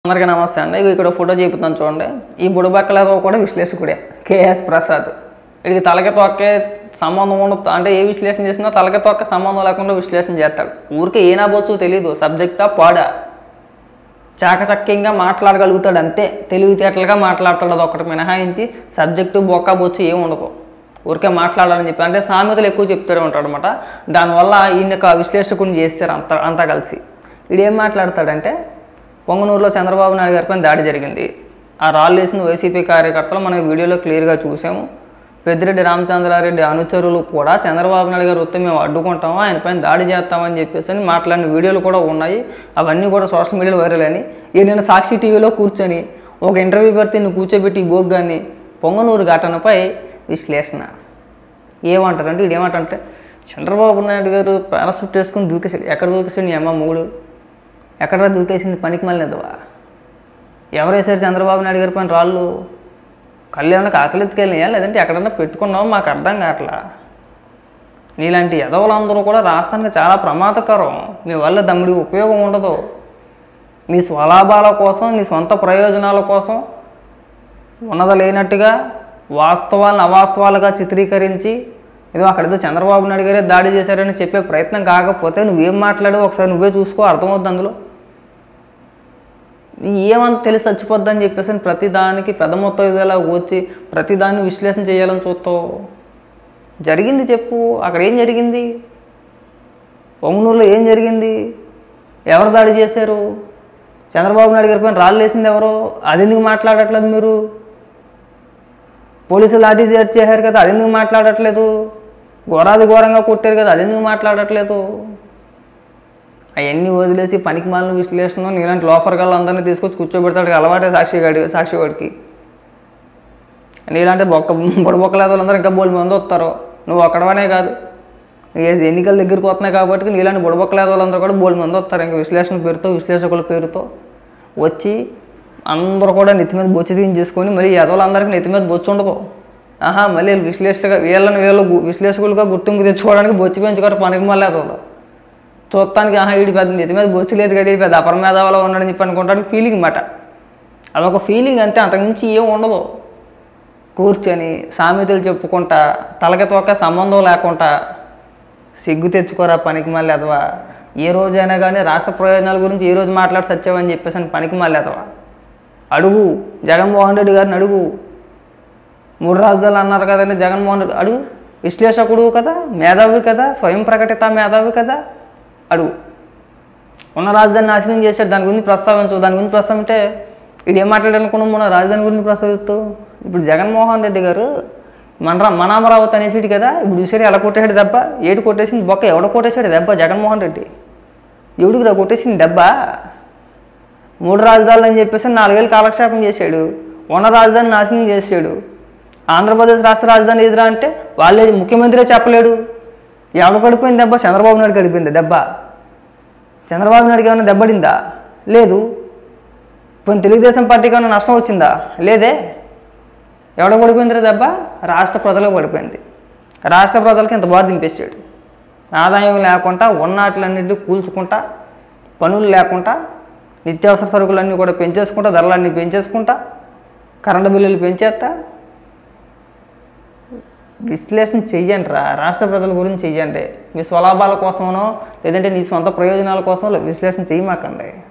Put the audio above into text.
అందరికీ నమస్తే అండి ఇగో ఇక్కడ ఫోటో చూపుతాను చూడండి ఈ బుడబక్కలతో కూడా విశ్లేషకుడే కేఎస్ ప్రసాద్ వీడికి తలకి తొక్కే సంబంధం ఉండదు అంటే ఏ విశ్లేషణ చేసినా తలకి తొక్క సంబంధం లేకుండా విశ్లేషణ చేస్తాడు ఊరికే ఏనా బొచ్చు తెలియదు సబ్జెక్టా పాడా చాకచక్యంగా మాట్లాడగలుగుతాడు అంతే తెలివితేటలుగా మాట్లాడతాడు అది ఒకటి మినహాయించి సబ్జెక్టు బొక్క బొచ్చు ఏమి ఉండదు ఊరికే మాట్లాడాలని చెప్పి అంటే సామెతలు ఎక్కువ చెప్తూనే ఉంటాడు అనమాట దానివల్ల ఈయన ఒక విశ్లేషకుని చేస్తారు అంతా అంతా కలిసి వీడు ఏం మాట్లాడతాడంటే పొంగనూరులో చంద్రబాబు నాయుడు గారిపై దాడి జరిగింది ఆ రాళ్ళు వేసిన వైసీపీ కార్యకర్తలు మనం ఈ వీడియోలో క్లియర్గా చూసాము పెద్దిరెడ్డి రామచంద్రారెడ్డి అనుచరులు కూడా చంద్రబాబు నాయుడు గారు వస్తే మేము అడ్డుకుంటాము ఆయన పైన దాడి చేస్తామని చెప్పేసి అని మాట్లాడిన వీడియోలు కూడా ఉన్నాయి అవన్నీ కూడా సోషల్ మీడియాలో వైరల్ అని ఈ నేను సాక్షి టీవీలో కూర్చొని ఒక ఇంటర్వ్యూ పెడితే నువ్వు కూర్చోబెట్టి బోగ్గాన్ని పొంగనూరు ఘటనపై విశ్లేషణ ఏమంటారంటే వీడు ఏమంటారంటే చంద్రబాబు నాయుడు గారు పారాషూట్ వేసుకుని దూకేసాడు ఎక్కడ దూకేసాడు నీ అమ్మ మూడు ఎక్కడ దూకేసింది పనికి మళ్ళీ ఎవరు వేసారు చంద్రబాబు నాయుడు గారి పైన రాళ్ళు కళ్ళు ఏమైనా కాకలు ఎత్తుకెళ్ళినాయా లేదంటే ఎక్కడన్నా పెట్టుకున్నావో మాకు అర్థం కావట్లా నీలాంటి ఎదవలందరూ కూడా రాష్ట్రానికి చాలా ప్రమాదకరం మీ వల్ల దమ్ముడి ఉపయోగం ఉండదు నీ స్వలాభాల కోసం నీ సొంత ప్రయోజనాల కోసం ఉన్నది లేనట్టుగా వాస్తవాలను అవాస్తవాలుగా చిత్రీకరించి ఏదో అక్కడ ఏదో చంద్రబాబు నాయుడు గారే దాడి చేశారని చెప్పే ప్రయత్నం కాకపోతే నువ్వేం మాట్లాడావు ఒకసారి నువ్వే చూసుకో అర్థమవుద్ది అందులో నీ ఏమంత తెలిసి చచ్చిపోద్దని చెప్పేసి ప్రతి దానికి పెద్ద మొత్తం ఇదేలా వచ్చి ప్రతి దాన్ని విశ్లేషణ చేయాలని చూస్తావు జరిగింది చెప్పు అక్కడ ఏం జరిగింది పొంగనూరులో ఏం జరిగింది ఎవరు దాడి చేశారు చంద్రబాబు నాయుడు గారి పైన రాళ్ళు వేసింది ఎవరో అది ఎందుకు మాట్లాడట్లేదు మీరు పోలీసులు లాఠీ చార్జ్ చేశారు కదా అది ఎందుకు మాట్లాడట్లేదు ఘోరాది ఘోరంగా కొట్టారు కదా అది ఎందుకు మాట్లాడట్లేదు అవన్నీ వదిలేసి పనికి మాలిన విశ్లేషణ నీలాంటి లోఫర్ అందరినీ తీసుకొచ్చి కూర్చోబెడతాడు అలవాటే సాక్షి గాడి సాక్షి వాడికి నీలాంటి బొక్క బొడబొక్కలేదు వాళ్ళందరూ ఇంకా బోల్ మంది వస్తారు నువ్వు ఒక్కడవనే కాదు ఏ ఎన్నికల దగ్గరికి వస్తున్నాయి కాబట్టి నీలాంటి బుడబొక్కలేదు వాళ్ళందరూ కూడా బోల్ మంది వస్తారు ఇంకా విశ్లేషణ పేరుతో విశ్లేషకుల పేరుతో వచ్చి అందరూ కూడా నెత్తి మీద బొచ్చి తీయించేసుకొని మళ్ళీ ఎదవలందరికీ నెత్తి మీద బొచ్చు ఉండదు ఆహా మళ్ళీ వీళ్ళు విశ్లేషగా వీళ్ళని వీళ్ళు గు- విశ్లేషకులుగా గుర్తింపు తెచ్చుకోవడానికి బొచ్చి పెంచుకోవడం పనికి మళ్ళీ ఎదవలు చూస్తానికి ఆహా వీడి పెద్ద నెత్తి మీద బొచ్చు లేదు కదా ఇది పెద్ద అపరమేధావలో ఉన్నాడని చెప్పి అనుకుంటానికి ఫీలింగ్ మాట అదొక ఫీలింగ్ అంతే అంతకుమించి ఏం ఉండదు కూర్చొని సామెతలు చెప్పుకుంటా తలకి తోక సంబంధం లేకుండా సిగ్గు తెచ్చుకోరా పనికి మళ్ళీ ఎదవా ఏ రోజైనా కానీ రాష్ట్ర ప్రయోజనాల గురించి ఏ రోజు మాట్లాడి సచ్చావని చెప్పేసి అని పనికి మళ్ళీ ఎదవా అడుగు జగన్మోహన్ రెడ్డి గారిని అడుగు మూడు రాజధానులు అన్నారు కదండి జగన్మోహన్ రెడ్డి అడుగు విశ్లేషకుడు కదా మేధావి కదా స్వయం ప్రకటిత మేధావి కదా అడుగు ఉన్న రాజధాని నాశనం చేశాడు దాని గురించి ప్రస్తావించు దాని గురించి ప్రస్తావింటే ఇది ఏం మాట్లాడాలనుకున్నాం మన రాజధాని గురించి ప్రస్తావిస్తూ ఇప్పుడు జగన్మోహన్ రెడ్డి గారు మన మన అమరావతి అనేసిడు కదా ఇప్పుడు చూసారు ఎలా కొట్టేసాడు దెబ్బ ఏడు కొట్టేసింది బొక్క ఎవడ కొట్టేశాడు దెబ్బ జగన్మోహన్ రెడ్డి ఎవడికి రా కొట్టేసింది దెబ్బ మూడు రాజధానులు అని చెప్పేసి నాలుగేళ్ళు కాలక్షేపం చేశాడు ఉన్న రాజధాని నాశనం చేశాడు ఆంధ్రప్రదేశ్ రాష్ట్ర రాజధాని ఎదురా అంటే వాళ్ళే ముఖ్యమంత్రే చెప్పలేడు ఎవడు గడిపోయింది దెబ్బ చంద్రబాబు నాయుడు గడిపోయింది దెబ్బ చంద్రబాబు నాయుడుకి ఏమైనా దెబ్బడిందా లేదు పోనీ తెలుగుదేశం పార్టీకి ఏమైనా నష్టం వచ్చిందా లేదే ఎవడ పడిపోయిందిరా దెబ్బ రాష్ట్ర ప్రజలకు పడిపోయింది రాష్ట్ర ప్రజలకి ఇంత బాధ దింపేసాడు ఆదాయం లేకుండా ఉన్నట్లన్నింటినీ కూల్చుకుంటా పనులు లేకుండా నిత్యావసర సరుకులన్నీ కూడా పెంచేసుకుంటా ధరలన్నీ పెంచేసుకుంటా కరెంటు బిల్లులు పెంచేస్తా విశ్లేషణ చెయ్యండి రా రాష్ట్ర ప్రజల గురించి చెయ్యండి మీ స్వలాభాల కోసమనో లేదంటే నీ సొంత ప్రయోజనాల కోసమో విశ్లేషణ చెయ్యమాకండి